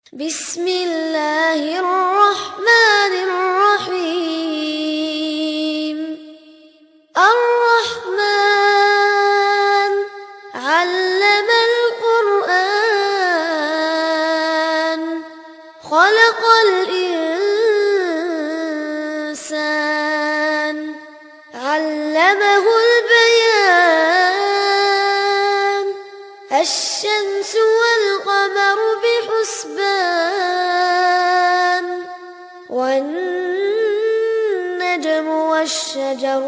بسم الله الرحمن الرحيم الرحمن علم القرآن خلق الإنسان علمه البيان الشمس والقمر بحسبان والنجم والشجر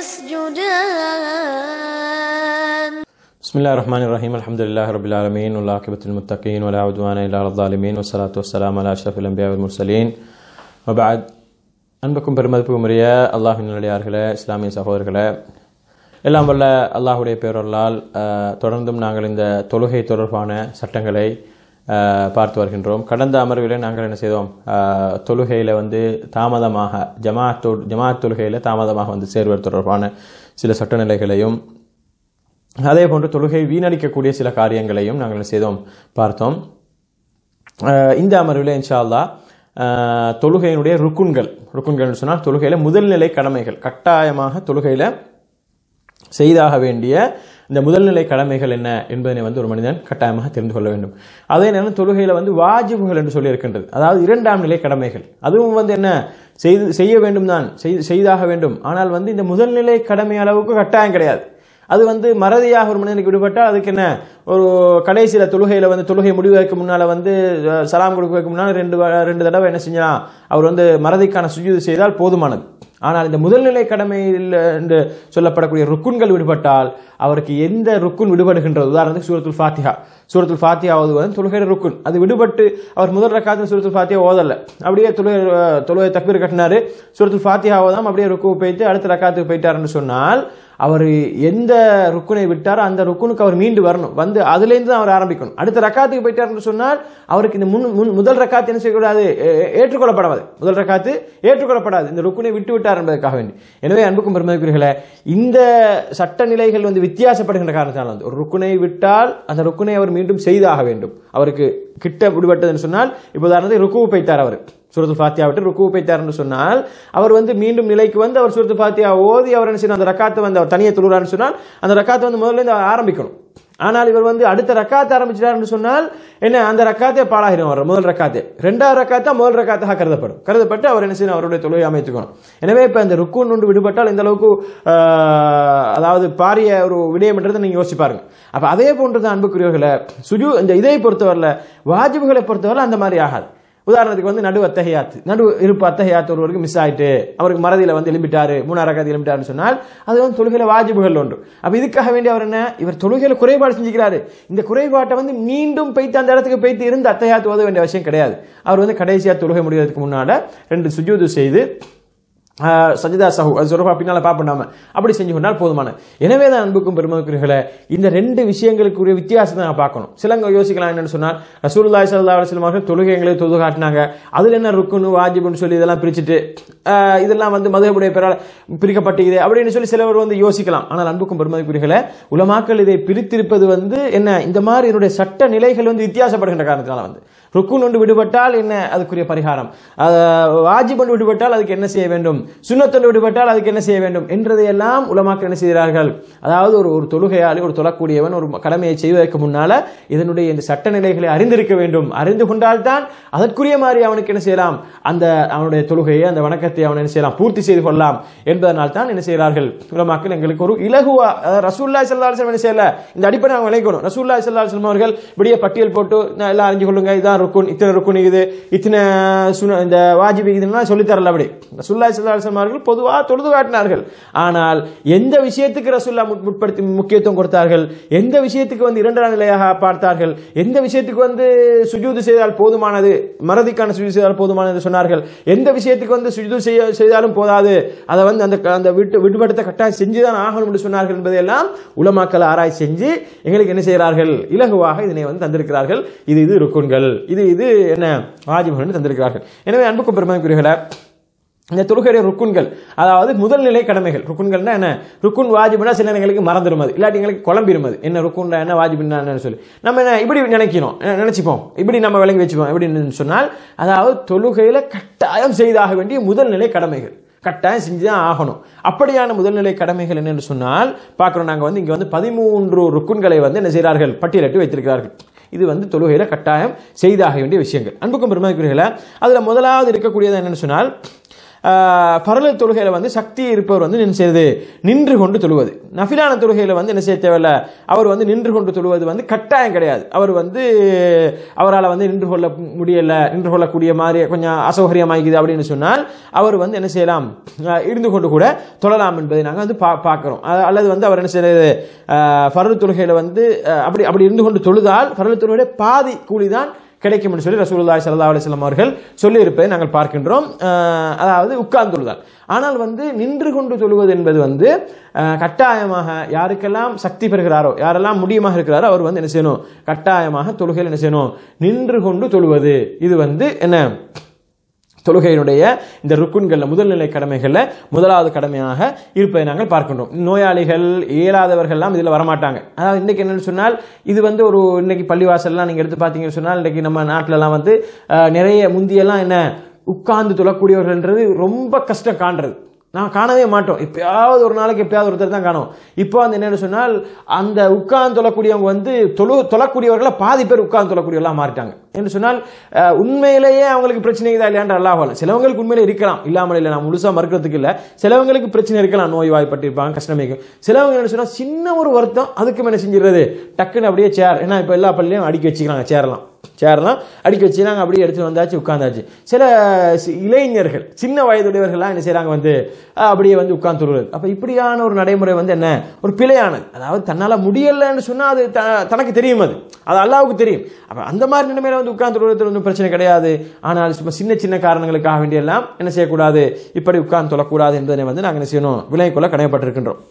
يسجدان بسم الله الرحمن الرحيم الحمد لله رب العالمين والعاقبة للمتقين ولا عدوان إلا على الظالمين والصلاة والسلام على أشرف الأنبياء والمرسلين وبعد அன்புக்கும் பெருமதிப்புக்கும் உரிய அல்லாஹின் நல்லடியார்களே இஸ்லாமிய சகோதரர்களே எல்லாம் வல்ல அல்லாஹுடைய பேரொருளால் அஹ், தொடர்ந்தும் நாங்கள் இந்த தொழுகை தொடர்பான சட்டங்களை அஹ், பார்த்து வருகின்றோம் கடந்த அமர்விலே நாங்கள் என்ன செய்தோம் அஹ், தொழுகையில வந்து தாமதமாக ஜமாத் தொ- ஜமாத் தொழுகையில தாமதமாக வந்து சேர்வது தொடர்பான சில சட்டநிலைகளையும் அதே போன்று தொழுகை வீணடிக்கக்கூடிய சில காரியங்களையும் நாங்கள் என்ன செய்தோம் பார்த்தோம் அஹ் இந்த அமர்வில் இன்ஷா அல்லாஹ் அஹ் தொழுகையினுடைய ருக்குன்கள் ருக்குன்கள் சொன்னால் தொழுகையில முதல்நிலை கடமைகள் கட்டாயமாக தொழுகையில செய்தாக வேண்டிய இந்த முதல்நிலை கடமைகள் என்ன என்பதனை வந்து ஒரு மனிதன் கட்டாயமாக தெரிந்து கொள்ள வேண்டும் அதே நேரம் தொழுகையில வந்து வாஜிபுகள் என்று சொல்லி இருக்கின்றது அதாவது இரண்டாம் நிலை கடமைகள் அதுவும் வந்து என்ன செய்து செய்ய வேண்டும் தான் செய்து- செய்தாக வேண்டும் ஆனால் வந்து இந்த முதல்நிலை கடமை அளவுக்கு கட்டாயம் கிடையாது அது வந்து மறதியாக ஒரு மனிதனுக்கு விடுபட்டால் அதுக்கு என்ன ஒரு கடைசியில தொழுகையில வந்து தொழுகை முடிவதற்கு முன்னால வந்து அஹ், சலாம் கொடுப்பதற்கு முன்னால் ரெண்டு வ- ரெண்டு தடவை என்ன செஞ்சலாம் அவர் வந்து மறதிக்கான சுஜூது செய்தால் போதுமானது ஆனால் இந்த முதல்நிலை கடமையில் என்று சொல்லப்படக்கூடிய ருக்குன்கள் விடுபட்டால் அவருக்கு எந்த ருக்குன் விடுபடுகின்றது உதாரணத்துக்கு சூரத்துல் ஃபாத்திஹா சூரத்துல் ஃபாத்திஹா ஓதுவது தொழுகைയുടെ ருக்குன் அது விடுபட்டு அவர் முதல் ரக்காத்து சூரத்துல் ஃபாத்திஹா ஓதல அப்படியே தொழுகை தொழுகை தக்பீர் கட்டினாரு சூரத்துல் ஃபாத்திஹா ஓதாம அப்படியே ருக்கு போயிட்டு அடுத்த ரக்காத்துக்கு போயிட்டாருன்னு சொன்னால் அவர் எந்த ருக்குனை விட்டாரோ அந்த ருக்குனுக்கு அவர் மீண்டு வரணும் வந்து அதுலேருந்து தான் அவர் ஆரம்பிக்கணும் அடுத்த ரக்காத்துக்கு போயிட்டாருன்னு சொன்னால் அவருக்கு இந்த முன் முன் முதல் ரக்காத்து என்ன செய்யக்கூடாது ஏ- ஏ- ஏற்றுக்கொள்ளப்படாது முதல் ரக்காத்து ஏற்றுக்கொள்ளப்படாது இந்த ருக்குனை விட்டு விட்டார் என்பதற்காக வேண்டி எனவே அன்புக்கும் பெருமதிக்குரியர்களே இந்த சட்ட நிலைகள் வந்து வித்தியாசப்படுகின்ற காரணத்தால் வந்து ஒரு ருக்குனை விட்டால் அந்த ருக்குனை அவர் மீண்டும் செய்தாக வேண்டும் அவருக்கு கிட்ட விடுபட்டதுன்னு சொன்னால் இப்போ உதாரணத்துக்கு ருக்கு போய்த்தார் அவர் சூரத்து ஃபாத்தியா விட்டு ருக்கு போய்த்தார்னு சொன்னால் அவர் வந்து மீண்டும் நிலைக்கு வந்து அவர் சூரத்து ஃபாத்தியா ஓதி அவர் என்ன செய்யணும் அந்த ரக்காத்தை வந்து அவர் தனியாக தொழுறான்னு சொன்னால் அந்த ரக்காத்தை வந்து முதல்ல இருந்து அவர் ஆரம்பிக்கணும் ஆனால் இவர் வந்து அடுத்த ரக்காத்தை ஆரம்பிச்சிட்டாருன்னு சொன்னால் என்ன அந்த ரக்காத்தே பாழாகிடும் அவர் முதல் ரக்காத்தே ரெண்டாவது ரக்காத்தா முதல் ரக்காத்தாக கருதப்படும் கருதப்பட்டு அவர் என்ன செய்யணும் அவருடைய தொழுகை அமைத்துக்கணும் எனவே இப்போ இந்த ருக்குன் ஒன்று விடுபட்டால் இந்த அளவுக்கு ஆஹ், அதாவது பாரிய ஒரு விடயம்ன்றதை நீங்க யோசிச்சு பாருங்க அப்ப அதே போன்று தான் அன்புக்குரியவர்களை சுஜு இந்த இதை பொறுத்தவரையில் வாஜிபுகளை பொறுத்தவரை அந்த மாதிரி ஆகாது உதாரணத்துக்கு வந்து நடு அத்தகையாத்து நடு இருப்பு அத்தகையாத்து ஒருவருக்கு மிஸ் ஆயிட்டு அவருக்கு மறதியில வந்து எழும்பிட்டாரு மூணாறு ரக்காத்து எழும்பிட்டாருன்னு சொன்னால் அது வந்து தொழுகையில வாஜிபுகள் ஒன்று அப்ப இதுக்காக வேண்டி அவர் என்ன இவர் தொழுகையில குறைபாடு செஞ்சுக்கிறாரு இந்த குறைபாட்டை வந்து மீண்டும் போய்த்து அந்த இடத்துக்கு போய்த்து இருந்து அத்தகையாத்து ஓத வேண்டிய அவசியம் கிடையாது அவர் வந்து கடைசியா தொழுகை முடிவதற்கு முன்னால ரெண்டு சுஜூது செய்து ஆஹ், சஜிதா சஹு அது சொல்றப்ப பின்னால பாப்போம் நாம அப்படி செஞ்சு கொண்டால் போதுமான எனவே தான் அன்புக்கும் பெருமதிக்குரியர்களே இந்த ரெண்டு விஷயங்களுக்குரிய வித்தியாசத்தை நான் பார்க்கணும் சிலங்க யோசிக்கலாம் என்னன்னு சொன்னால் ரசூலுல்லாஹி ஸல்லல்லாஹு அலைஹி வஸல்லம் அவர்கள் தொழுகைகளை தொழுது காட்டினாங்க அதுல என்ன ருக்குன்னு வாஜிபுன்னு சொல்லி இதெல்லாம் பிரிச்சுட்டு ஆஹ், இதெல்லாம் வந்து மதுகபுடைய பெறால் பிரிக்கப்பட்டிருக்குது அப்படின்னு சொல்லி சிலவர் வந்து யோசிக்கலாம் ஆனால் அன்புக்கும் பெருமதிக்குரியர்களே உலமாக்கள் இதை பிரித்திருப்பது வந்து என்ன இந்த மாதிரி இதனுடைய சட்ட நிலைகள் வந்து வித்தியாசப்படுகின்ற காரணத்தினால வந்து ருக்குன் ஒன்று விடுபட்டால் என்ன அதுக்குரிய பரிகாரம் அஹ், வாஜிப் ஒன்று விடுபட்டால் அதுக்கு என்ன செய்ய வேண்டும் சுன்னத்தொன்று விடுபட்டால் அதுக்கு என்ன செய்ய வேண்டும் என்றதையெல்லாம் உலமாக்கள் என்ன செய்கிறார்கள் அதாவது ஒரு ஒரு தொழுகையாளி ஒரு தொழக்கூடியவன் ஒரு கடமையை செய்வதற்கு முன்னால இதனுடைய இந்த சட்ட நிலைகளை அறிந்திருக்க வேண்டும் அறிந்து கொண்டால்தான் அதற்குரிய மாதிரி அவனுக்கு என்ன செய்யலாம் அந்த அவனுடைய தொழுகையை அந்த வணக்கத்தை அவன் என்ன செய்யலாம் பூர்த்தி செய்து கொள்ளலாம் என்பதனால் தான் என்ன செய்கிறார்கள் உலமாக்கள் எங்களுக்கு ஒரு இலகுவா அதாவது ரசூல்லா ஸல்லல்லாஹு என்ன செய்யல இந்த அடிப்படை அவங்க விளைக்கணும் ரசூல்லா ஸல்லல்லாஹு அலைஹி வஸல்லம் அவர்கள் விடிய பட்டியல் போட்டு நான் எல்லாம் அறிஞ்சு கொள்ளுங்க இதான் ருக்குன் இத்தனை ருக்குன் இது இத்தனை சுன இந்த வாஜிபி இதுன்னா சொல்லி தரல அப்படி ரசூல்லா ஸல்லல்லாஹு அலைஹி வஸல்லம் அவர்கள் பொதுவா தொழுது காட்டினார்கள் ஆனால் எந்த விஷயத்துக்கு ரசூல்லா முட்- முற்படுத்தி முக்கியத்துவம் கொடுத்தார்கள் எந்த விஷயத்துக்கு வந்து இரண்டாம் நிலையாக பார்த்தார்கள் எந்த விஷயத்துக்கு வந்து சுஜூது செய்தால் போதுமானது மறதிக்கான சுஜூது செய்தால் போதுமானது சொன்னார்கள் எந்த விஷயத்துக்கு வந்து சுஜூது செய்ய செய்தாலும் போதாது அதை வந்து அந்த அந்த விட்டு விடுபடுத்த கட்டாயம் செஞ்சுதான் ஆகணும் என்று சொன்னார்கள் என்பதையெல்லாம் உலமாக்கள் ஆராய்ச்சி செஞ்சு எங்களுக்கு என்ன செய்கிறார்கள் இலகுவாக இதனை வந்து தந்திருக்கிறார்கள் இது இது ருக்குன்கள் இது இது என்ன வாஜிபுகள் தந்திருக்கிறார்கள் எனவே அன்புக்கு பெருமதிக்குரியர்களே இந்த தொழுகையுடைய ருக்குன்கள் அதாவது முதல் நிலை கடமைகள் ருக்குன்கள்னா என்ன ருக்குன் வாஜிப்னா சில நேரங்களுக்கு மறந்துடும் அது இல்லாட்டி எங்களுக்கு குழம்பிடும் அது என்ன ருக்குன்டா என்ன வாஜிப்னா என்னன்னு சொல்லி நம்ம என்ன இப்படி நினைக்கிறோம் நெ- நினைச்சுப்போம் இப்படி நம்ம விளங்கி வச்சுப்போம் எப்படின்னு சொன்னால் அதாவது தொழுகையில கட்டாயம் செய்தாக வேண்டிய முதல் நிலை கடமைகள் கட்டாயம் செஞ்சு தான் ஆகணும் அப்படியான முதல்நிலை கடமைகள் என்னன்னு சொன்னால் பார்க்குறோம் நாங்கள் வந்து இங்கே வந்து பதிமூன்று ருக்குன்களை வந்து என்ன செய்கிறார்கள் பட்டியலிட்டு வைத்திருக்கிறார்கள் இது வந்து தொழுகையில கட்டாயம் செய்தாக வேண்டிய விஷயங்கள் அன்புக்கும் பெருமதிக்குரியல அதில் முதலாவது இருக்கக்கூடியது என்னன்னு சொன்னால் பரல தொழுகையில வந்து சக்தி இருப்பவர் வந்து என்ன செய்யுது நின்று கொண்டு தொழுவது நஃபிலான தொழுகையில வந்து என்ன செய்ய தேவையில்ல அவர் வந்து நின்று கொண்டு தொழுவது வந்து கட்டாயம் கிடையாது அவர் வந்து அவரால் வந்து நின்று கொள்ள முடியல நின்று கொள்ளக்கூடிய மாதிரி கொஞ்சம் அசௌகரியமாகிக்குது அப்படின்னு சொன்னால் அவர் வந்து என்ன செய்யலாம் அஹ் இருந்து கொண்டு கூட தொழலாம் என்பதை நாங்கள் வந்து பா பார்க்குறோம் அல்லது வந்து அவர் என்ன செய்யறது ஃபரல் தொழுகையில வந்து அஹ், அப்படி அப்படி இருந்து கொண்டு தொழுதால் ஃபரல் தொழுகையுடைய பாதி கூலி தான் கிடைக்கும் என்று சொல்லி ரசூலுல்லாஹி ஸல்லல்லாஹு அலைஹி வஸல்லம் அவர்கள் சொல்லியிருப்பதை நாங்கள் பார்க்கின்றோம் அஹ், அதாவது உட்கார்ந்து தொழுதால் ஆனால் வந்து நின்று கொண்டு தொழுவது என்பது வந்து அஹ், கட்டாயமாக யாருக்கெல்லாம் சக்தி பெறுகிறாரோ யாரெல்லாம் முடியுமாக இருக்கிறாரோ அவர் வந்து என்ன செய்யணும் கட்டாயமாக தொழுகையில் என்ன செய்யணும் நின்று கொண்டு தொழுவது இது வந்து என்ன தொழுகையினுடைய இந்த ருக்குன்களில் முதல்நிலை கடமைகளில் முதலாவது கடமையாக இருப்பதை நாங்கள் பார்க்கின்றோம் நோயாளிகள் இயலாதவர்கள்லாம் இதில் வரமாட்டாங்க அதாவது இன்னைக்கு என்னன்னு சொன்னால் இது வந்து ஒரு இன்னைக்கு பள்ளிவாசல்லாம் நீங்கள் எடுத்து பார்த்தீங்கன்னு சொன்னால் இன்னைக்கு நம்ம நாட்டிலலாம் வந்து அஹ், நிறைய முந்தியெல்லாம் என்ன உட்கார்ந்து தொழக்கூடியவர்கள்ன்றது ரொம்ப கஷ்டம் காண்றது நான் காணவே மாட்டோம் எப்பயாவது ஒரு நாளைக்கு எப்பயாவது ஒருத்தர் தான் காணும் இப்போ வந்து என்னன்னு சொன்னால் அந்த உட்கார்ந்து தொழக்கூடியவங்க வந்து தொழு தொழக்கூடியவர்களை பாதி பேர் உட்கார்ந்து தொழக்கூடியவர்களாக மாறிட்டாங்க என்று சொன்னால் அஹ், உண்மையிலேயே அவங்களுக்கு பிரச்சனை இதா இல்லையான்ற அல்லாஹ் சிலவங்களுக்கு உண்மையிலே இருக்கலாம் இல்லாமல் இல்லை நான் முழுசா மறுக்கிறதுக்கு இல்லை சிலவங்களுக்கு பிரச்சனை இருக்கலாம் நோய் வாய்ப்பட்டிருப்பாங்க கஷ்டமே சிலவங்க என்ன சொன்னா சின்ன ஒரு வருத்தம் அதுக்கு என்ன செஞ்சிடுறது டக்குன்னு அப்படியே சேர் ஏன்னா இப்போ எல்லா பள்ளியும் அடுக்கி வச்சுக்கிறாங்க சேரலாம் சேர்லாம் அடுக்கி வச்சுனாங்க அப்படியே எடுத்து வந்தாச்சு உட்கார்ந்தாச்சு சில சி- இளைஞர்கள் சின்ன வயதுடையவர்கள்லாம் என்ன செய்றாங்க வந்து அஹ், அப்படியே வந்து உட்கார்ந்து தொழுவது அப்ப இப்படியான ஒரு நடைமுறை வந்து என்ன ஒரு பிழையானது அதாவது தன்னால முடியலன்னு சொன்னா அது த- தனக்கு தெரியும் அது அது அல்லாவுக்கு தெரியும் அப்ப அந்த மாதிரி நிலைமையில வந்து உட்கார்ந்து தொழுவது ஒன்றும் பிரச்சனை கிடையாது ஆனால் சும்மா சின்ன சின்ன காரணங்களுக்காக வேண்டியெல்லாம் என்ன செய்யக்கூடாது இப்படி உட்கார்ந்து தொழக்கூடாது என்பதை வந்து நாங்கள் என்ன செய்யணும் விலகிக் கொள்ள கடமைப்பட்டிருக்கின்றோம்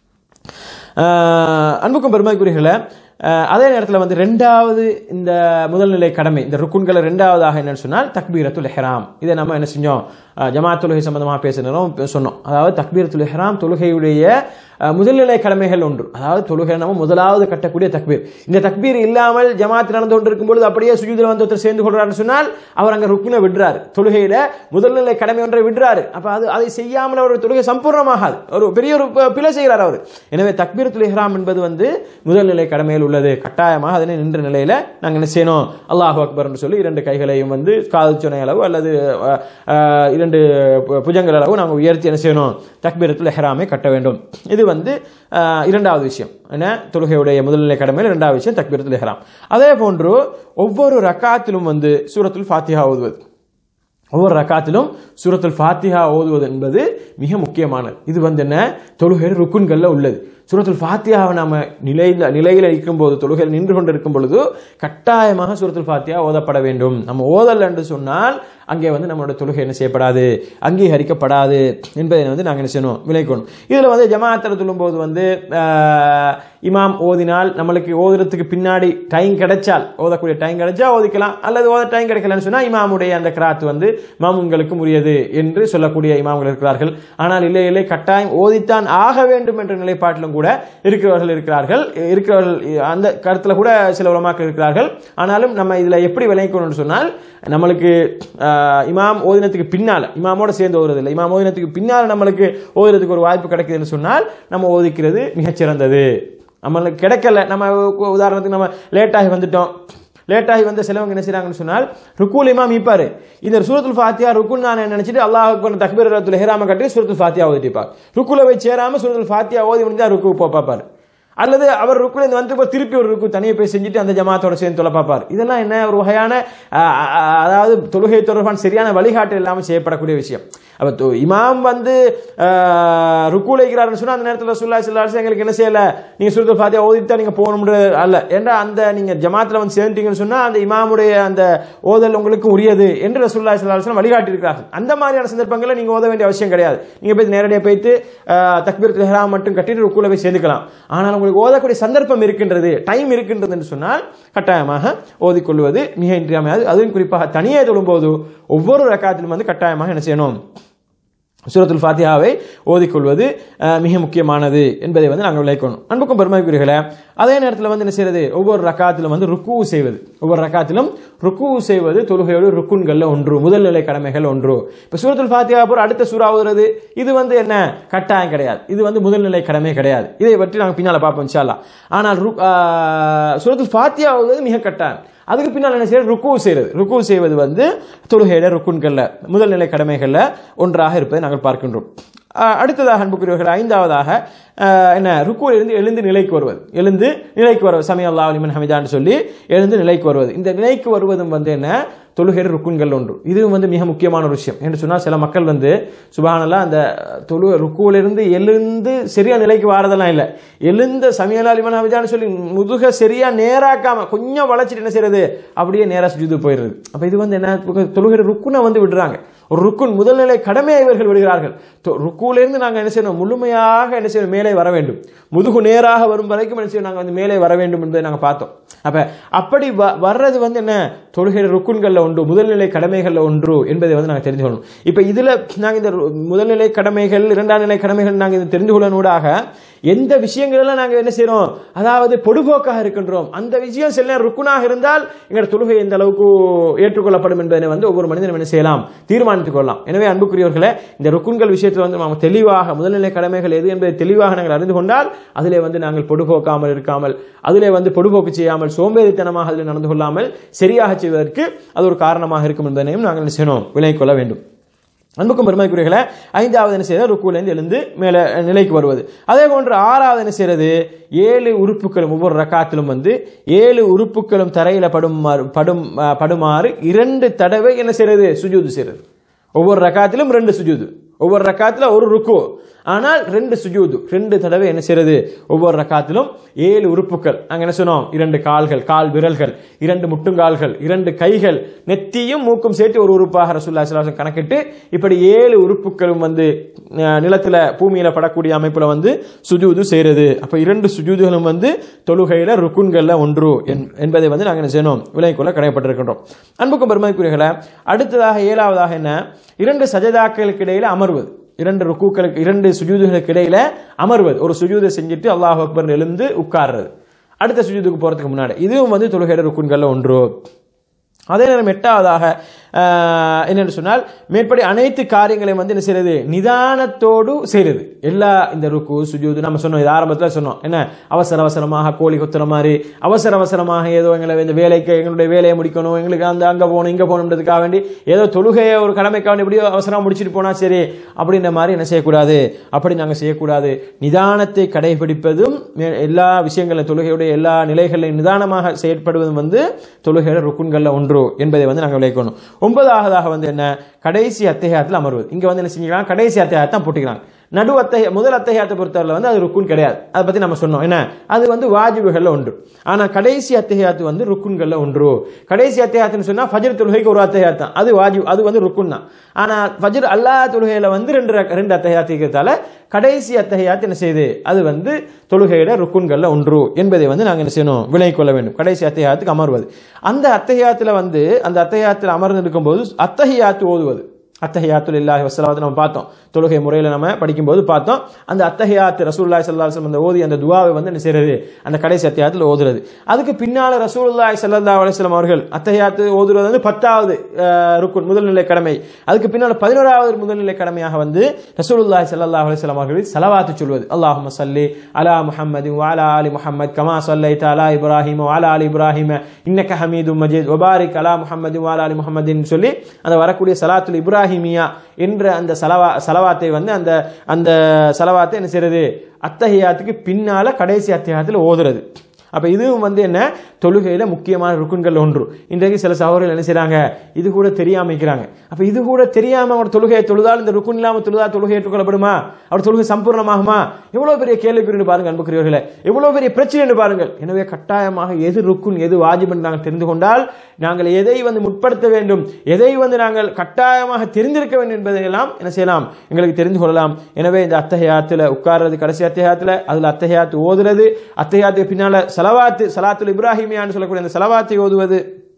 ஆஹ் அன்புக்கும் பெருமைக்குரியர்களே ஆஹ் அதே நேரத்தில் வந்து ரெண்டாவது இந்த முதல்நிலை கடமை இந்த ருக்குன்களை ரெண்டாவதாக என்னன்னு சொன்னால் தக்பீரத்துல் இஹ்ராம் இதை நம்ம என்ன செஞ்சோம் ஆஹ் ஜமாத் தொழுகை சம்பந்தமாக பேசினோம் சொன்னோம் அதாவது தக்பீரத்துல் இஹ்ராம் தொழுகையுடைய ஆஹ் முதல்நிலை கடமைகள் ஒன்று அதாவது தொழுகை நம்ம முதலாவது கட்டக்கூடிய தக்பீர் இந்த தக்பீர் இல்லாமல் ஜமாத் நடந்து கொண்டிருக்கும் பொழுது அப்படியே சுஜூதில் வந்து ஒருத்தர் சேர்ந்து கொள்றாருன்னு சொன்னால் அவர் அங்க ருக்குனை விடுறாரு தொழுகையில முதல்நிலை கடமை ஒன்றை விடுறாரு அப்ப அது அதை செய்யாமல் அவர் தொழுகை சம்பூர்ணமாகாது ஒரு பெரிய ஒரு ப- பிழை செய்கிறார் அவர் எனவே தக்பீரத்துல் இஹ்ராம் என்பது வந்து முதல்நிலை கடமையில் உள்ளது கட்டாயமாக அதனை நின்ற நிலையில நாங்க என்ன செய்யணும் அல்லாஹ் அக்பர்னு சொல்லி இரண்டு கைகளையும் வந்து காது சுனை அளவு அல்லது அஹ், அஹ், இரண்டு பு- புஜங்கள் அளவு நாங்கள் உயர்த்தி என்ன செய்யணும் தக்பீரத்துல் இஹ்ராமை கட்ட வேண்டும் இது வந்து அஹ், இரண்டாவது விஷயம் என்ன தொழுகையுடைய முதல்நிலை கடமையில் இரண்டாவது விஷயம் தக்பீரத்துல் இஹ்ராம் அதே போன்று ஒவ்வொரு ரக்காத்திலும் வந்து சூரத்துல் ஃபாத்திஹா ஓதுவது ஒவ்வொரு ரக்காத்திலும் சூரத்துல் ஃபாத்திஹா ஓதுவது என்பது மிக முக்கியமானது இது வந்து என்ன தொழுகையில் ருக்குன்கள்ல உள்ளது சூரத்துல் ஃபாத்தியாவை நாம நிலையில் நிலையில் இருக்கும்போது தொழுகையில் நின்று கொண்டு இருக்கும் பொழுது கட்டாயமாக சூரத்துல் ஃபாத்தியா ஓதப்பட வேண்டும் நம்ம ஓதல் என்று சொன்னால் அங்கே வந்து நம்மளோட தொழுகை என்ன செய்யப்படாது அங்கீகரிக்கப்படாது என்பதை வந்து நாங்கள் என்ன செய்யணும் விளைக்கணும் இதில் வந்து ஜமாத்தில் சொல்லும்போது வந்து ஆஹ், இமாம் ஓதினால் நம்மளுக்கு ஓதுறதுக்கு பின்னாடி டைம் கிடைச்சால் ஓதக்கூடிய டைம் கிடைச்சா ஓதிக்கலாம் அல்லது ஓத டைம் கிடைக்கலன்னு சொன்னா இமாமுடைய அந்த கிராத் வந்து மாமுங்களுக்கு உரியது என்று சொல்லக்கூடிய இமாம்கள் இருக்கிறார்கள் ஆனால் இல்லை இல்லை கட்டாயம் ஓதித்தான் ஆக வேண்டும் என்ற நிலைப்பாட்டிலும் கூட இருக்கிறவர்கள் இருக்கிறார்கள் இருக்கிறவர்கள் அந்த கருத்துல கூட சில உலமாக்கள் இருக்கிறார்கள் ஆனாலும் நம்ம இதுல எப்படி விளைவிக்கணும்னு சொன்னால் நம்மளுக்கு ஆஹ், இமாம் ஓதினத்துக்கு பின்னால இமாமோட சேர்ந்து ஓதுறது இல்லை இமாம் ஓதினத்துக்கு பின்னால் நம்மளுக்கு ஓதுறதுக்கு ஒரு வாய்ப்பு கிடைக்குதுன்னு சொன்னால் நம்ம ஓதிக்கிறது மிகச்சிறந்தது நம்மளுக்கு கிடைக்கல நம்ம உ- உதாரணத்துக்கு நம்ம லேட்டாகி வந்துட்டோம் லேட்டாகி வந்த சிலவங்க என்ன செய்றாங்கன்னு சொன்னால் ருக்குல் இமாம் இப்பாரு இந்த சூரத்துல் ஃபாத்தியா ருக்குன் நான் நினைச்சிட்டு அல்லாஹ் தக்பீர் ரத்துல் ஹிராம கட்டி சூரத்துல் ஃபாத்தியா ஓதிட்டிப்பார் ருக்குல போய் சேராம சூரத்துல் ஃபாத்தியா ஓதி முடிஞ்சா ருக்கு போ பார்ப்பாரு அல்லது அவர் ருக்குல இருந்து வந்து இப்ப திருப்பி ஒரு ருக்கு தனியாக போய் செஞ்சுட்டு அந்த ஜமாத்தோட சேர்ந்து தொலை பார்ப்பார் இதெல்லாம் என்ன ஒரு வகையான அஹ், அஹ், அதாவது தொழுகை தொடர்பான சரியான வழிகாட்டு இல்லாமல் செய்யப்படக்கூடிய விஷயம் அப்ப தொ- இமாம் வந்து அஹ், ருக்கு வைக்கிறாருன்னு சொன்னா அந்த நேரத்தில் சுல்லா சில்லாசு எங்களுக்கு என்ன செய்யல நீங்க சுருத்து ஃபாத்தியா ஓதித்தான் நீங்க போகணும்ன்ற அல்ல ஏன்டா அந்த நீங்க ஜமாத்துல வந்து சேர்ந்துட்டீங்கன்னு சொன்னா அந்த இமாமுடைய அந்த ஓதல் உங்களுக்கு உரியது என்று ரசூல்லா சில்லாசு வழிகாட்டி இருக்கிறார்கள் அந்த மாதிரியான சந்தர்ப்பங்களில் நீங்க ஓத வேண்டிய அவசியம் கிடையாது நீங்க போய் நேரடியாக போயிட்டு தக்பீர் ஹெராம் மட்டும் கட்டிட்டு ருக்குல போய் சேர்ந்துக்கலாம் ஆனால் உங்களுக்கு ஓதக்கூடிய சந்தர்ப்பம் இருக்கின்றது டைம் இருக்கின்றது என்று சொன்னால் கட்டாயமாக ஓதிக்கொள்வது மிக இன்றியமையாது அதுவும் குறிப்பாக தனியே தொழும்போது ஒவ்வொரு ரக்காத்திலும் வந்து கட்டாயமாக என்ன செய்யணும் சூரத்துல் ஃபாத்தியாவை ஓதிக்கொள்வது அஹ், மிக முக்கியமானது என்பதை வந்து நாங்கள் விளைக்கணும் அன்புக்கும் பெருமைக்குரியர்களே அதே நேரத்தில் வந்து என்ன செய்யறது ஒவ்வொரு ரக்காத்திலும் வந்து ருக்கு செய்வது ஒவ்வொரு ரக்காத்திலும் ருக்கு செய்வது தொழுகையோடு ருக்குன்கள்ல ஒன்று முதல் நிலை கடமைகள் ஒன்று இப்போ சூரத்துல் ஃபாத்தியா போற அடுத்த சூறா ஓதுறது இது வந்து என்ன கட்டாயம் கிடையாது இது வந்து முதல் நிலை கடமை கிடையாது இதை பற்றி நாங்கள் பின்னால பார்ப்போம் இன்ஷா அல்லாஹ். ஆனால் ருக்கு- ஆஹ், சூரத்துல் ஃபாத்தியா ஓதுவது மிக கட்டாயம் அதுக்கு பின்னால் என்ன செய்யறது ருக்கு செய்யறது ருக்கு செய்வது வந்து தொழுகையில ருக்குன்கள்ல முதல் நிலை கடமைகள்ல ஒன்றாக இருப்பதை நாங்கள் பார்க்கின்றோம் அஹ் அடுத்ததாக அன்புக்குரியவர்கள் ஐந்தாவதாக அஹ், என்ன ருக்குவில் இருந்து எழுந்து நிலைக்கு வருவது எழுந்து நிலைக்கு வருவது சமய அல்லா அலிமன் ஹமிதான்னு சொல்லி எழுந்து நிலைக்கு வருவது இந்த நிலைக்கு வருவதும் வந்து என்ன தொழுகை ருக்குன்கள் ஒன்று இதுவும் வந்து மிக முக்கியமான ஒரு விஷயம் என்று சொன்னால் சில மக்கள் வந்து சுபானல்லா அந்த தொழு ருக்குவிலிருந்து எழுந்து சரியா நிலைக்கு வாரதெல்லாம் இல்லை எழுந்த சமயலா அலிமன் ஹமிதான்னு சொல்லி முதுக சரியா நேராக்காம கொஞ்சம் வளைச்சிட்டு என்ன செய்யறது அப்படியே நேரா சுஜிது போயிடுறது அப்ப இது வந்து என்ன தொழுகை ருக்குனை வந்து விடுறாங்க ஒரு ருக்குன் முதல்நிலை கடமையை இவர்கள் விடுகிறார்கள் தொ- ருக்குவிலிருந்து நாங்கள் என்ன செய்யணும் முழுமையாக என்ன செய்யணும் மேலே வர வேண்டும் முதுகு நேராக வரும் வரைக்கும் என்ன செய்யணும் நாங்கள் வந்து மேலே வர வேண்டும் என்பதை நாங்கள் பார்த்தோம் அப்ப அப்படி வ- வர்றது வந்து என்ன தொழுகை ருக்குன்கள்ல ஒன்று முதல்நிலை கடமைகள்ல ஒன்று என்பதை வந்து நாங்கள் தெரிந்து கொள்ளணும் இப்ப இதுல நாங்கள் இந்த ரு- முதல்நிலை கடமைகள் இரண்டாம் நிலை கடமைகள் நாங்கள் இதை தெரிந்து கொள்ளனூடாக எந்த விஷயங்களெல்லாம் நாங்கள் என்ன செய்றோம் அதாவது பொடுபோக்காக இருக்கின்றோம் அந்த விஷயம் சில நேரம் ருக்குனாக இருந்தால் எங்களோட தொழுகை எந்த அளவுக்கு ஏற்றுக்கொள்ளப்படும் என்பதை வந்து ஒவ்வொரு மனிதனும் என்ன செய்யலாம் தீர்மானித்துக் கொள்ளலாம் எனவே அன்புக்குரியவர்களே இந்த ருக்குன்கள் விஷயத்தில் வந்து நாம் தெளிவாக முதல்நிலை கடமைகள் எது என்பதை தெளிவாக நாங்கள் அறிந்து கொண்டால் அதிலே வந்து நாங்கள் பொடுபோக்காமல் இருக்காமல் அதிலே வந்து பொடுபோக்கு செய்யாமல் சோம்பேறித்தனமாக அதில் நடந்து கொள்ளாமல் சரியாக செய்வதற்கு அது ஒரு காரணமாக இருக்கும் என்பதனையும் நாங்கள் என்ன செய்யணும் விலகிக் கொள்ள வேண்டும் அன்புக்கும் பெருமைக்குரியர்களே ஐந்தாவது என்ன செய்யறது ருக்குலேருந்து எழுந்து மேலே நிலைக்கு வருவது அதே போன்று ஆறாவது என்ன செய்யறது ஏழு உறுப்புகளும் ஒவ்வொரு ரக்காத்திலும் வந்து ஏழு உறுப்புகளும் தரையில படுமாறு படும் அஹ், படுமாறு இரண்டு தடவை என்ன செய்யறது சுஜூது செய்யறது ஒவ்வொரு ரக்காத்திலும் ரெண்டு சுஜூது ஒவ்வொரு ரக்காத்துல ஒரு ருக்கு ஆனால் ரெண்டு சுஜூது ரெண்டு தடவை என்ன செய்யறது ஒவ்வொரு ரக்காத்திலும் ஏழு உறுப்புகள் நாங்க என்ன சொன்னோம் இரண்டு கால்கள் கால் விரல்கள் இரண்டு முட்டுங்கால்கள் இரண்டு கைகள் நெத்தியும் மூக்கும் சேர்த்து ஒரு உறுப்பாக ரசூல்லா ஸல்லல்லாஹு அலைஹி வஸல்லம் கணக்கிட்டு இப்படி ஏழு உறுப்புகளும் வந்து அஹ், நிலத்துல பூமியில படக்கூடிய அமைப்புல வந்து சுஜூது செய்யறது அப்ப இரண்டு சுஜூதுகளும் வந்து தொழுகையில ருக்குன்கள்ல ஒன்று என்- என்பதை வந்து நாங்க என்ன செய்யணும் விலை கொள்ள கடைப்பட்டிருக்கின்றோம் அன்புக்கும் பெருமைக்குரியர்களை அடுத்ததாக ஏழாவதாக என்ன இரண்டு சஜதாக்களுக்கு இடையில அமர்வது இரண்டு ருக்குக்களுக்கு இரண்டு சுஜூதுகளுக்கு இடையில அமர்வது ஒரு சுஜூதை செஞ்சுட்டு அல்லாஹ் அக்பர் எழுந்து உட்கார்றது அடுத்த சுஜூதுக்கு போறதுக்கு முன்னாடி இதுவும் வந்து தொழுகையில ருக்குன்கள்ல ஒன்று அதே நேரம் எட்டாவதாக ஆஹ், என்னென்னு சொன்னால் மேற்படி அனைத்து காரியங்களையும் வந்து என்ன செய்யறது நிதானத்தோடு செய்யறது எல்லா இந்த ருக்கு சுஜூது நம்ம சொன்னோம் இது ஆரம்பத்தில் சொன்னோம் என்ன அவசர அவசரமாக கோழி கொத்துற மாதிரி அவசர அவசரமாக ஏதோ எங்களை இந்த வேலைக்கு எங்களுடைய வேலையை முடிக்கணும் எங்களுக்கு அந்த அங்கே போகணும் இங்கே போகணுன்றதுக்காக வேண்டி ஏதோ தொழுகையை ஒரு கடமைக்காக வேண்டி எப்படியோ அவசரமாக முடிச்சிட்டு போனா சரி அப்படின்ற மாதிரி என்ன செய்யக்கூடாது அப்படி நாங்கள் செய்யக்கூடாது நிதானத்தை கடைபிடிப்பதும் மே- எல்லா விஷயங்களும் தொழுகையுடைய எல்லா நிலைகளிலும் நிதானமாக செயற்படுவதும் வந்து தொழுகையோட ருக்குன்கள்ல ஒன்று என்பதை வந்து நாங்கள் விளைக்கணும் ஒன்பதாவதாக வந்து என்ன கடைசி அத்தியாயத்தில் அமர்வது இங்க வந்து என்ன செஞ்சுக்கலாம் கடைசி அத்தியாயத்தை தான் போட்டுக்கிறாங்க நடு அத்தகைய முதல் அத்தகையத்தை பொறுத்தவரை வந்து அது ருக்குன் கிடையாது அதை பத்தி நம்ம சொன்னோம் என்ன அது வந்து வாஜிபுகள்ல ஒன்று ஆனா கடைசி அத்தகையாத்து வந்து ருக்குன்கள்ல ஒன்று கடைசி அத்தகையாத்துன்னு சொன்னா ஃபஜர் தொழுகைக்கு ஒரு அத்தகையாத் தான் அது வாஜிப் அது வந்து ருக்குன் தான் ஆனா ஃபஜர் அல்லா தொழுகையில வந்து ரெண்டு ரக்க- ரெண்டு அத்தகையாத்து இருக்கிறதால கடைசி அத்தகையாத்து என்ன செய்யுது அது வந்து தொழுகையிட ருக்குன்கள்ல ஒன்று என்பதை வந்து நாங்கள் என்ன செய்யணும் விலகிக் கொள்ள வேண்டும் கடைசி அத்தகையாத்துக்கு அமர்வது அந்த அத்தகையாத்துல வந்து அந்த அத்தகையாத்தில் அமர்ந்து இருக்கும்போது அத்தகையாத்து ஓதுவது அத்தஹியாத்துல் இல்லாஹி வஸ்ஸலாத்து நம்ம பார்த்தோம் தொழுகை முறையில் நம்ம படிக்கும்போது பார்த்தோம் அந்த அத்தஹியாத் ரசூலுல்லாஹி ஸல்லல்லாஹு அலைஹி வஸல்லம் அந்த ஓதி அந்த துவாவை வந்து என்ன செய்யறது அந்த கடைசி அத்தியாயத்தில் ஓதுறது அதுக்கு பின்னால ரசூலுல்லாஹி ஸல்லல்லாஹு அலைஹி வஸல்லம் அவர்கள் அத்தஹியாத்து ஓதுறது வந்து பத்தாவது அஹ், ருக்குன் முதல்நிலை கடமை அதுக்கு பின்னால் பதினோராவது முதல்நிலை கடமையாக வந்து ரசூலுல்லாஹி ஸல்லல்லாஹு அலைஹி வஸல்லம் அவர்கள் ஸலவாத்து சொல்வது அல்லாஹும்ம ஸல்லி அலா முஹம்மது வஅலா ஆலி முஹம்மத் கமா ஸல்லைத அலா இப்ராஹிம் வஅலா ஆலி இப்ராஹிம் இன்னக ஹமீதும் மஜீத் வபாரிக் அலா முஹம்மது வஅலா ஆலி முஹம்மதின் சொல்லி அந்த வரக்கூடிய சலாத்துல் இப்ராஹிமியா என்ற அந்த சலவா சலவாத்தை வந்து அந்த அந்த சலவாத்தை என்ன செய்யறது அத்தஹியாத்துக்கு பின்னால கடைசி அத்தியாயத்தில் ஓதுறது அப்ப இதுவும் வந்து என்ன தொழுகையில முக்கியமான ருக்குன்கள் ஒன்று இன்றைக்கு சில சகோதரர்கள் என்ன செய்றாங்க இது கூட தெரியாம இருக்கிறாங்க அப்ப இது கூட தெரியாம அவர் தொழுகையை தொழுதால் இந்த ருக்குன் இல்லாம தொழுதா தொழுகை ஏற்றுக்கொள்ளப்படுமா அவர் தொழுகை சம்பூர்ணமாகுமா எவ்வளவு பெரிய கேள்விக்குறின்னு பாருங்க அன்புக்குரியவர்களே எவ்வளவு பெரிய பிரச்சனைன்னு பாருங்கள் எனவே கட்டாயமாக எது ருக்குன் எது வாஜிப் என்று நாங்கள் தெரிந்து கொண்டால் நாங்கள் எதை வந்து முற்படுத்த வேண்டும் எதை வந்து நாங்கள் கட்டாயமாக தெரிந்திருக்க வேண்டும் என்பதையெல்லாம் என்ன செய்யலாம் எங்களுக்கு தெரிந்து கொள்ளலாம் எனவே இந்த அத்தகையாத்துல உட்கார்றது கடைசி அத்தகையாத்துல அதுல அத்தகையாத்து ஓதுறது அத்தகையாத்துக்கு பின்னால சலவாத்து சலாத்துல் இப்ராஹிமியான்னு சொல்லக்கூடிய அந்த சலவாத்தை ஓதுவது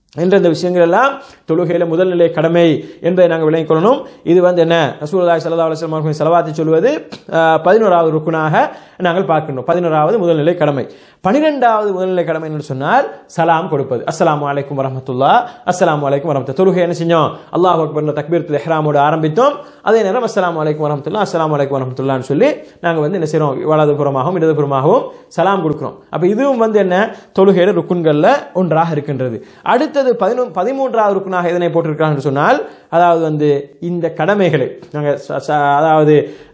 என்ற இந்த விஷயங்கள் எல்லாம் தொழுகையில முதல் நிலை கடமை என்பதை நாங்கள் விளங்கிக் கொள்ளணும் இது வந்து என்ன ரசூலுல்லாஹி ஸல்லல்லாஹு அலைஹி வஸல்லம் அவர்களின் ஸலவாத்தை சொல்வது அஹ், பதினோராவது ருக்குனாக நாங்கள் பார்க்கணும் பதினோராவது முதல்நிலை கடமை பனிரெண்டாவது முதல்நிலை கடமை என்று சொன்னால் சலாம் கொடுப்பது அஸ்ஸலாமு அலைக்கும் வரஹ்மத்துல்லாஹ் அஸ்ஸலாமு அலைக்கும் வரஹ்மத்துல்லாஹ் தொழுகை என்ன செஞ்சோம் அல்லாஹ் அக்பர் தக்பீரத்துல் இஹ்ராமோடு ஆரம்பித்தோம் அதே நேரம் அஸ்ஸலாமு அலைக்கும் வரஹ்மத்துல்லாஹ் அஸ்ஸலாமு அலைக்கும் வரஹ்மத்துல்லாஹ்னு சொல்லி நாங்கள் வந்து என்ன செய்றோம் வலதுபுறமாகவும் இடதுபுறமாகவும் சலாம் கொடுக்கிறோம் அப்ப இதுவும் வந்து என்ன தொழுகையில ருக்குன்கள்ல ஒன்றாக இருக்கின்றது அடுத்தது பதினொ பதிமூன்றாவது ருக்குனாக எதனை போட்டிருக்கிறாங்க சொன்னால் அதாவது வந்து இந்த கடமைகளை நாங்கள் ச- ச- அதாவது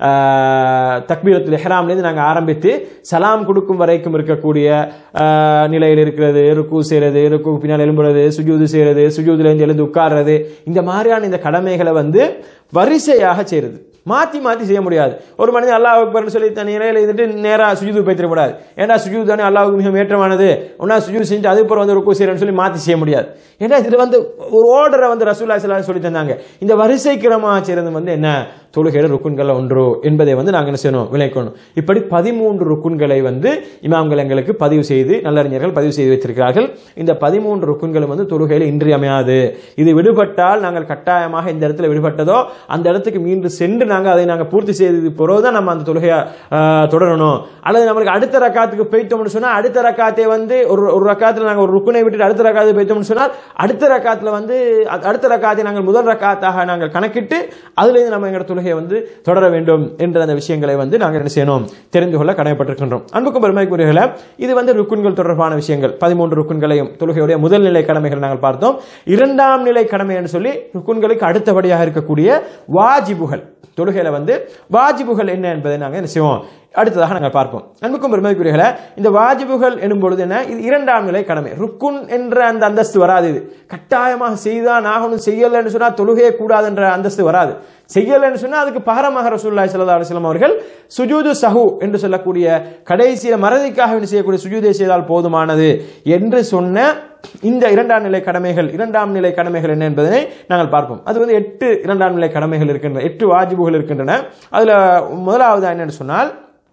ஆஹ், தக்பீரத்துல் இஹ்ராம்லேருந்து நாங்கள் ஆரம்பித்து சலாம் கொடுக்கும் வரைக்கும் இருக்கக்கூடிய ஆஹ், நிலையில் இருக்கிறது ருக்கு செய்கிறது ருக்கு பின்னால் எழும்புறது சுஜூது செய்கிறது சுஜூதுலேருந்து எழுந்து உட்கார்றது இந்த மாதிரியான இந்த கடமைகளை வந்து வரிசையாக செய்கிறது மாற்றி மாற்றி செய்ய முடியாது ஒரு மனிதன் அல்லாஹ் அக்பர்னு சொல்லி தன் நிலையில் இருந்துட்டு நேராக சுஜூது போய்த்திடக்கூடாது ஏன்னா சுஜூது தானே அல்லாஹ்வுக்கு மிக ஏற்றமானது ஒன்றா சுஜூது செஞ்சு அதுக்கப்புறம் வந்து ருக்கு செய்கிறேன்னு சொல்லி மாற்றி செய்ய முடியாது ஏன்னா இது வந்து ஒரு ஓர்டரை வந்து ரசூல்லா ஸல்லல்லாஹு சொல்லி தந்தாங்க இந்த வரிசை கிரமமாக செய்கிறது வந்து என்ன தொழுகையில ருக்குன்கள் ஒன்று என்பதை வந்து நாங்கள் என்ன செய்யணும் விளைக்கணும் இப்படி பதிமூன்று ருக்குன்களை வந்து இமாம்கள் எங்களுக்கு பதிவு செய்து நல்லறிஞர்கள் பதிவு செய்து வைத்திருக்கிறார்கள் இந்த பதிமூன்று ருக்குன்களும் வந்து தொழுகையில் இன்றியமையாது இது விடுபட்டால் நாங்கள் கட்டாயமாக இந்த இடத்துல விடுபட்டதோ அந்த இடத்துக்கு மீண்டும் சென்று நாங்கள் அதை நாங்கள் பூர்த்தி செய்து பிறகு தான் நம்ம அந்த தொழுகையை ஆஹ், தொடரணும் அல்லது நம்மளுக்கு அடுத்த ரக்காத்துக்கு போய்த்தோம்னு சொன்னால் அடுத்த ரக்காத்தை வந்து ஒரு ஒரு ரக்காத்தில் நாங்கள் ஒரு ருக்குனை விட்டுட்டு அடுத்த ரக்காத்து போய்த்தோம்னு சொன்னால் அடுத்த ரக்காத்தில் வந்து அ- அடுத்த ரக்காத்தை நாங்கள் முதல் ரக்காத்தாக நாங்கள் கணக்கிட்டு அதுலேருந்து நம்ம எங்கள் தொழுகையை வந்து தொடர வேண்டும் என்ற அந்த விஷயங்களை வந்து நாங்கள் என்ன செய்யணும் தெரிந்து கொள்ள கடமைப்பட்டிருக்கின்றோம் அன்புக்கும் பெருமைக்குரியர்களே இது வந்து ருக்குன்கள் தொடர்பான விஷயங்கள் பதிமூன்று ருக்குன்களையும் தொழுகையுடைய முதல் நிலை கடமைகள் நாங்கள் பார்த்தோம் இரண்டாம் நிலை கடமை என்று சொல்லி ருக்குன்களுக்கு அடுத்தபடியாக இருக்கக்கூடிய வாஜிபுகள் தொழுகையில வந்து வாஜிபுகள் என்ன என்பதை நாங்கள் என்ன செய்வோம் அடுத்ததாக நாங்கள் பார்ப்போம் அன்புக்கும் பெருமைக்குரியர்களே இந்த வாஜிபுகள் எனும் பொழுது என்ன இது இரண்டாம் நிலை கடமை ருக்குன் என்ற அந்த அந்தஸ்து வராது இது கட்டாயமாக செய்தான் ஆகணும் செய்யலைன்னு சொன்னா தொழுகையே கூடாது என்ற அந்தஸ்து வராது செய்யலைன்னு சொன்னா அதுக்கு பகரமாக ரசூலுல்லாஹி ஸல்லல்லாஹு அலைஹி வஸல்லம் அவர்கள் சுஜூது சஹு என்று சொல்லக்கூடிய கடைசியில மறதிக்காக வேண்டி செய்யக்கூடிய சுஜூதை செய்தால் போதுமானது என்று சொன்ன இந்த இரண்டாம் நிலை கடமைகள் இரண்டாம் நிலை கடமைகள் என்ன என்பதனை நாங்கள் பார்ப்போம் அது வந்து எட்டு இரண்டாம் நிலை கடமைகள் இருக்கின்றன எட்டு வாஜிபுகள் இருக்கின்றன அதுல முதலாவது என்னன்னு சொன்னால்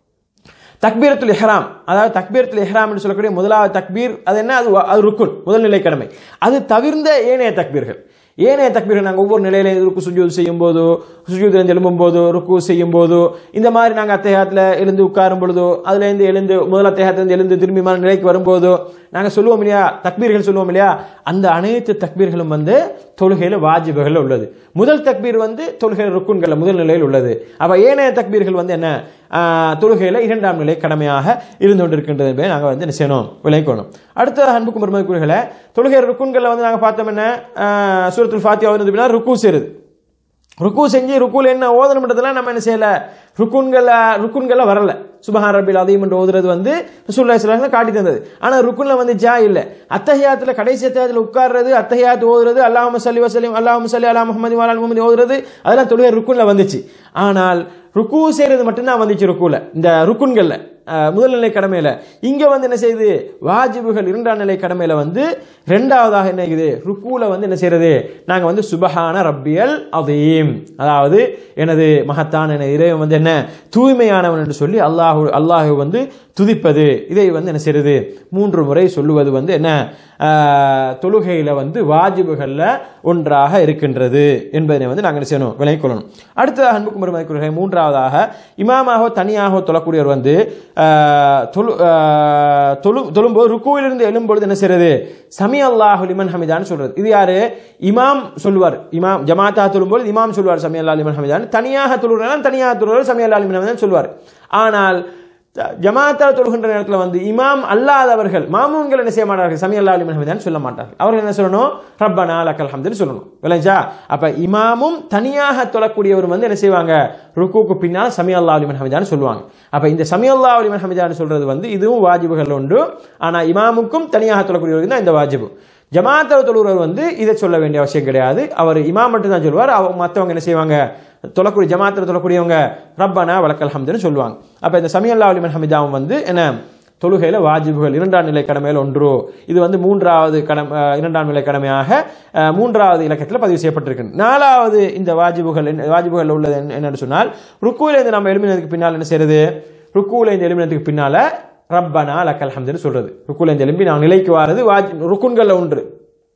தக்பீரத்துல் இஹ்ராம் அதாவது தக்பீரத்துல் இஹ்ராம் என்று சொல்லக்கூடிய முதலாவது தக்பீர் அது என்ன அது வ- அது ருக்குன் முதல் நிலை கடமை அது தவிர்ந்த ஏனைய தக்பீர்கள் ஏனைய தக்பீர்கள் நாங்கள் ஒவ்வொரு நிலையில ருக்கு சுஜூது செய்யும் போதோ சுஜூது எழும்பும் போதோ ருக்கு செய்யும் போதோ இந்த மாதிரி நாங்கள் அத்தையாத்தில் எழுந்து உட்காரும் பொழுதோ அதுலேருந்து எழுந்து முதல் அத்தையாத்திலிருந்து எழுந்து திரும்பி மன நிலைக்கு வரும்போதோ நாங்கள் சொல்லுவோம் இல்லையா தக்பீர்கள் சொல்லுவோம் இல்லையா அந்த அனைத்து தக்பீர்களும் வந்து தொழுகையில் வாஜிபுகள் உள்ளது முதல் தக்பீர் வந்து தொழுகையில் ருக்குன்கள் முதல் நிலையில் உள்ளது அப்ப ஏனைய தக்பீர்கள் வந்து என்ன ஆஹ், தொழுகையில இரண்டாம் நிலை கடமையாக இருந்து கொண்டிருக்கின்றது என்பதை நாங்கள் வந்து என்ன செய்யணும் விளைக்கணும் அடுத்த அன்புக்கும் பெருமதிக்குரியர்களே தொழுகை ருக்குன்களில் வந்து நாங்கள் பார்த்தோம் என்ன ஆஹ், சூரத்துல் ஃபாத்தியா வந்து பின்னால் ருக்கு சேருது ருக்கு செஞ்சு ருக்குல என்ன ஓதணுன்றதெல்லாம் நம்ம என்ன செய்யல ருக்குன்கள ருக்குன்கள வரல சுபஹான் ரபில் அதையும் என்று ஓதுறது வந்து ரசூல்லா ஸல்லல்லாஹு காட்டி தந்தது ஆனா ருக்குன்ல வந்து ஜா இல்ல அத்தஹியாத்துல கடைசி அத்தஹியாத்துல உட்கார்றது அத்தஹியாத் ஓதுறது அல்லாஹும்ம ஸல்லி வஸல்லிம் அல்லாஹும்ம ஸல்லி அலா முஹம்மதி வ அலா முஹம்மதி ஓதுறது அதெல்லாம் தொழுகை ருக்குன்ல வந்துச்சு ஆனால் ருக்கு செய்யறது மட்டும்தான் வந்துச்சு ருக்குல இந்த ருக்குன்கள்ல அஹ், முதல் நிலை கடமையில இங்க வந்து என்ன செய்யுது வாஜிபுகள் இரண்டாம் நிலை கடமையில வந்து ரெண்டாவதாக என்ன இருக்குது ருக்குல வந்து என்ன செய்யறது நாங்க வந்து சுபஹான ரப்பியல் அதீம் அதாவது எனது மகத்தான எனது இறைவன் வந்து என்ன தூய்மையானவன் என்று சொல்லி அல்லாஹு அல்லாஹ் வந்து துதிப்பது இதை வந்து என்ன செய்யறது மூன்று முறை சொல்லுவது வந்து என்ன ஆஹ், தொழுகையில வந்து வாஜிபுகள்ல ஒன்றாக இருக்கின்றது என்பதனை வந்து நாங்கள் என்ன செய்யணும் விளங்கிக் கொள்ளணும் அடுத்ததாக அன்புக்கும் பெருமதிக்குரிய மூன்றாவதாக இமாமாக தனியாக தொழக்கூடியவர் வந்து ஆஹ், தொழு ஆஹ், தொழு தொழும்போது ருக்குவிலிருந்து எழும்பொழுது என்ன செய்யறது சமி அல்லாஹு லிமன் ஹமிதான்னு சொல்றது இது யாரு இமாம் சொல்லுவார் இமாம் ஜமாத்தா தொழும்போது இமாம் சொல்வார் சமி அல்லா லிமன் ஹமிதான் தனியாக தொழுகிறான் தனியாக தொழுவார் சமி அல்லா லிமன் ஹமிதான் சொல்வார் ஆனால் ஜமாத்தா தொழுகின்ற நேரத்தில் வந்து இமாம் அல்லாதவர்கள் மாமூன்கள் என்ன செய்ய மாட்டார்கள் சமி அல்லா அலிமன் ஹமிதான் சொல்ல மாட்டார்கள் அவர்கள் என்ன சொல்லணும் ரப்பனா லக்கல் ஹம்துன்னு சொல்லணும் விளைஞ்சா அப்ப இமாமும் தனியாக தொழக்கூடியவர் வந்து என்ன செய்வாங்க ருக்குக்கு பின்னால் சமி அல்லா அலிமன் ஹமிதான் சொல்லுவாங்க அப்ப இந்த சமி அல்லா அலிமன் ஹமிதான் சொல்றது வந்து இதுவும் வாஜிபுகள் உண்டு ஆனா இமாமுக்கும் தனியாக தொழக்கூடியவருக்கு தான் இந்த வாஜிபு ஜமாத்தர் தொழுகிறவர் வந்து இதை சொல்ல வேண்டிய அவசியம் கிடையாது அவர் இமாம் மட்டும் தான் சொல்வார் அவங்க மற்றவங்க என்ன செய்வாங்க தொழக்கூடிய ஜமாத்தில் தொழக்கூடியவங்க ரப்பனா வழக்கல் ஹம்துன்னு சொல்லுவாங்க அப்போ இந்த சமியல்லா அலிமன் ஹமிதாவும் வந்து என்ன தொழுகையில் வாஜிபுகள் இரண்டாம் நிலை கடமையில் ஒன்று இது வந்து மூன்றாவது கடமை அஹ், இரண்டாம் நிலை கடமையாக அஹ், மூன்றாவது இலக்கத்தில் பதிவு செய்யப்பட்டிருக்கு நாலாவது இந்த வாஜிபுகள் என்ன- வாஜிபுகள் உள்ளது என்ன- என்னன்னு சொன்னால் ருக்குவில் இருந்து நம்ம எழுமினதுக்கு பின்னால் என்ன செய்யறது ருக்குவில் இந்த எழுமினதுக்கு பின்னால ரப்பனா லக்கல் ஹம்துன்னு சொல்றது ருக்குவில் இந்த எழும்பி நான் நிலைக்கு வாரது வாஜி ருக்குன்களில் ஒன்று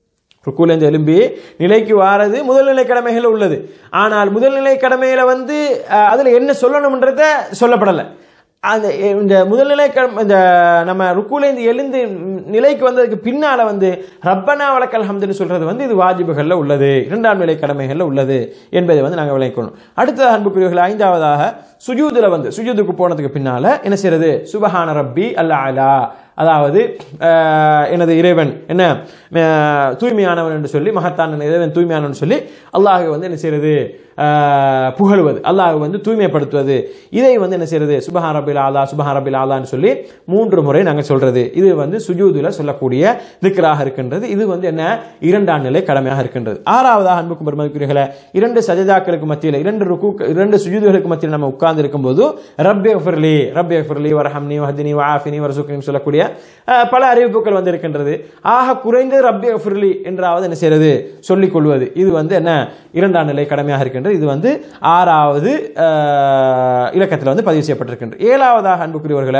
ருக்குலேருந்து எலும்பி நிலைக்கு வாரது முதல்நிலை கடமைகள் உள்ளது ஆனால் முதல்நிலை கடமையில வந்து அஹ், அதுல என்ன சொல்லணும்ன்றத சொல்லப்படலை அந்த இந்த முதல்நிலை கடமை இந்த நம்ம ருக்குலேருந்து எழுந்து நிலைக்கு வந்ததுக்கு பின்னால வந்து ரப்பனா வழக்கல் ஹம்துன்னு சொல்றது வந்து இது வாஜிபுகள்ல உள்ளது இரண்டாம் நிலை கடமைகள்ல உள்ளது என்பதை வந்து நாங்கள் விளக்கணும் அடுத்த அன்புக்குரியவர்கள் ஐந்தாவதாக சுஜூதுல வந்து சுஜூதுக்கு போனதுக்கு பின்னால என்ன செய்யறது சுபஹான ரப்பி அல்ல அலா அதாவது அஹ், எனது இறைவன் என்ன அஹ், தூய்மையானவன் என்று சொல்லி மகத்தான இறைவன் தூய்மையானவன் சொல்லி அல்லாஹ் வந்து என்ன செய்யறது அஹ், புகழுவது அல்லாஹ் வந்து தூய்மைப்படுத்துவது இதை வந்து என்ன செய்யறது சுபஹான் ரபில் ஆலா சுபஹான் ரபில் ஆலான்னு சொல்லி மூன்று முறை நாங்கள் சொல்றது இது வந்து சுஜூதுல சொல்லக்கூடிய திக்ராக இருக்கின்றது இது வந்து என்ன இரண்டாம் நிலை கடமையாக இருக்கின்றது ஆறாவதாக அன்புக்கும் பெருமதிக்குரியர்களே இரண்டு சஜிதாக்களுக்கு மத்தியில் இரண்டு ருக்கு இரண்டு சுஜூதுகளுக்கு மத்தியில் நம்ம உட்கார்ந்து இருக்கும்போது ரப்பே ஃபர்லி ரப்பே ஃபர்லி வரஹம்னி வஹதினி வஆஃபினி வரசுக்கினி சொல்லக்கூடிய அஹ், பல அறிவிப்புகள் வந்து இருக்கின்றது ஆக குறைந்தது ரப்பே ஃபர்லி என்றாவது என்ன செய்யறது சொல்லிக் கொள்வது இது வந்து என்ன இரண்டாம் நிலை கடமையாக இருக்கின்றது இது வந்து ஆறாவது அஹ், இலக்கத்தில் வந்து பதிவு செய்யப்பட்டிருக்கின்றது ஏழாவதாக அன்புக்குரியவர்களை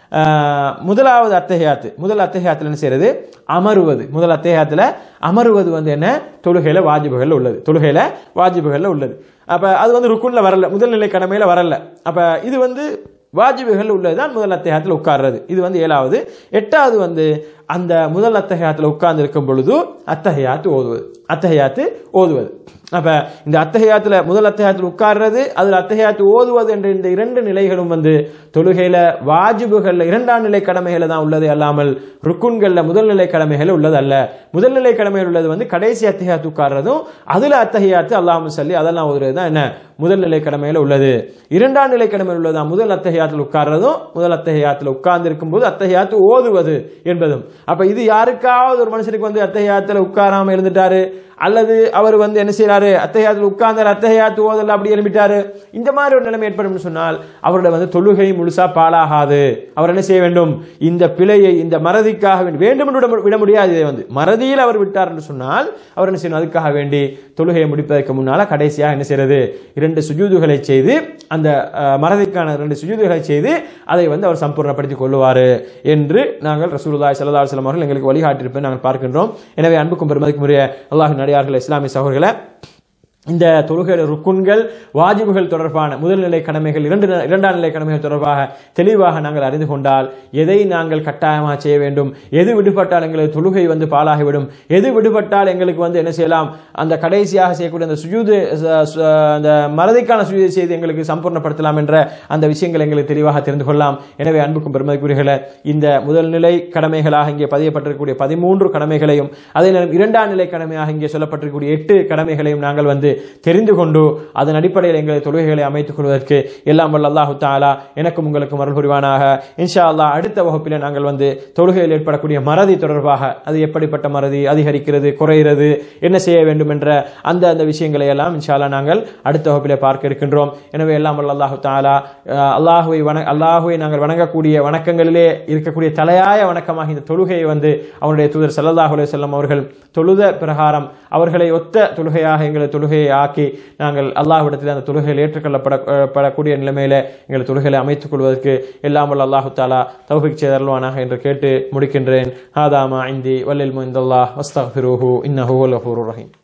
அஹ், முதலாவது அத்தகையாத்து முதல் அத்தகையாத்தில் என்ன செய்யறது அமருவது முதல் அத்தகையாத்துல அமருவது வந்து என்ன தொழுகையில வாஜிபுகள்ல உள்ளது தொழுகையில வாஜிபுகள்ல உள்ளது அப்ப அது வந்து ருக்குன்ல வரல முதல் நிலை கடமையில வரல அப்ப இது வந்து வாஜிபுகள் உள்ளதுதான் முதல் அத்தகையாத்தில் உட்கார்றது இது வந்து ஏழாவது எட்டாவது வந்து அந்த முதல் அத்தகையாத்தில் உட்கார்ந்து இருக்கும் பொழுது அத்தகையாத்து ஓதுவது அத்தகையாத்து ஓதுவது அப்ப இந்த அத்தகையாத்துல முதல் அத்தகையாத்தில் உட்கார்றது அதுல அத்தகையாத்து ஓதுவது என்ற இந்த இரண்டு நிலைகளும் வந்து தொழுகையில வாஜிபுகள்ல இரண்டாம் நிலை கடமைகளை தான் உள்ளது அல்லாமல் ருக்குன்கள்ல முதல் நிலை கடமைகள் உள்ளது அல்ல முதல் நிலை கடமைகள் உள்ளது வந்து கடைசி அத்தகையாத்து உட்கார்றதும் அதுல அத்தகையாத்து அல்லாமல் சொல்லி அதெல்லாம் ஓதுறது தான் என்ன முதல் நிலை கடமையில உள்ளது இரண்டாம் நிலை கடமையில் உள்ளதா முதல் அத்தகையாத்தில் உட்கார்றதும் முதல் அத்தகையாத்தில் உட்கார்ந்து இருக்கும்போது அத்தகையாத்து ஓதுவது என்பதும் அப்ப இது யாருக்காவது ஒரு மனுஷனுக்கு வந்து அத்தகையாத்துல உட்காராம இருந்துட்டாரு அல்லது அவர் வந்து என்ன செய்யறாரு அத்தகையாத்தில் உட்கார்ந்தார் அத்தகையாத்து ஓதல் அப்படி எழுப்பிட்டாரு இந்த மாதிரி ஒரு நிலைமை ஏற்படும் சொன்னால் அவருடைய வந்து தொழுகை முழுசா பாழாகாது அவர் என்ன செய்ய வேண்டும் இந்த பிழையை இந்த மறதிக்காக வேண்டி வேண்டும் என்று விட- விட முடியாது இதை வந்து மறதியில் அவர் விட்டார் என்று சொன்னால் அவர் என்ன செய்யணும் அதுக்காக வேண்டி தொழுகையை முடிப்பதற்கு முன்னால கடைசியாக என்ன செய்யறது இரண்டு சுஜூதுகளை செய்து அந்த அஹ், மறதிக்கான இரண்டு சுஜூதுகளை செய்து அதை வந்து அவர் சம்பூர்ணப்படுத்திக் கொள்ளுவார் என்று நாங்கள் ரசூலுல்லாஹி ஸல்லல்லாஹு அலைஹி வஸல்லம் அவர்கள் எங்களுக்கு வழிகாட்டியிருப்பதை நாங்கள் பார்க்கின்றோம் எனவே அன்புக்கும் பெருமதிக்குரிய அல்லாஹ் நடிகார்கள் இஸ்லாமிய சகோதரர்களை இந்த தொழுகையில ருக்குன்கள் வாஜிபுகள் தொடர்பான முதல்நிலை கடமைகள் இரண்டு ந- இரண்டாம் நிலை கடமைகள் தொடர்பாக தெளிவாக நாங்கள் அறிந்து கொண்டால் எதை நாங்கள் கட்டாயமாக செய்ய வேண்டும் எது விடுபட்டால் எங்களுக்கு தொழுகை வந்து பாழாகிவிடும் எது விடுபட்டால் எங்களுக்கு வந்து என்ன செய்யலாம் அந்த கடைசியாக செய்யக்கூடிய அந்த சுஜூது ச- ச- அந்த மறதிக்கான சுஜூதை செய்து எங்களுக்கு சம்பூர்ணப்படுத்தலாம் என்ற அந்த விஷயங்களை எங்களுக்கு தெளிவாக தெரிந்து கொள்ளலாம் எனவே அன்புக்கும் பெருமதிக்குரியர்களே இந்த முதல் நிலை கடமைகளாக இங்கே பதியப்பட்டிருக்கக்கூடிய பதிமூன்று கடமைகளையும் அதே நேரம் இரண்டாம் நிலை கடமையாக இங்கே சொல்லப்பட்டிருக்கக்கூடிய எட்டு கடமைகளையும் நாங்கள் வந்து தெரிந்து கொண்டு அதன் அடிப்படையில் எங்களை தொழுகைகளை அமைத்துக் கொள்வதற்கு எல்லாம் வல்ல அல்லாஹு தாலா எனக்கும் உங்களுக்கும் அருள் புரிவானாக இன்ஷா அல்லாஹ் அடுத்த வகுப்பில் நாங்கள் வந்து தொழுகையில் ஏற்படக்கூடிய மறதி தொடர்பாக அது எப்படிப்பட்ட மறதி அதிகரிக்கிறது குறைகிறது என்ன செய்ய வேண்டும் என்ற அந்த அந்த விஷயங்களை எல்லாம் இன்ஷா அல்லாஹ் நாங்கள் அடுத்த வகுப்பிலே பார்க்க இருக்கின்றோம் எனவே எல்லாம் வல்ல அல்லாஹு தாலா அஹ், அல்லாஹுவை வண அல்லாஹுவை நாங்கள் வணங்கக்கூடிய வணக்கங்களிலே இருக்கக்கூடிய தலையாய வணக்கமாக இந்த தொழுகையை வந்து அவனுடைய தூதர் ஸல்லல்லாஹு அலைஹி வஸல்லம் அவர்கள் தொழுத பிரகாரம் அவர்களை ஒத்த தொழுகையாக எங்களை தொழுகையை ஆக்கி நாங்கள் அல்லாஹ்விடத்தில் அந்த தொழுகையில் ஏற்றுக்கொள்ளப்பட அஹ், படக்கூடிய நிலைமையில எங்கள் தொழுகைகளை அமைத்துக் கொள்வதற்கு எல்லாம் வல்ல அல்லாஹு தாலா தௌஃபிக் செய்தருள்வானாக என்று கேட்டு முடிக்கின்றேன் ஹாதாமா இந்தி வல்லில் முந்தல்லாஹ் வஸ்தஃபிருஹு இன்னஹு வல் கஃபூருர் ரஹீம்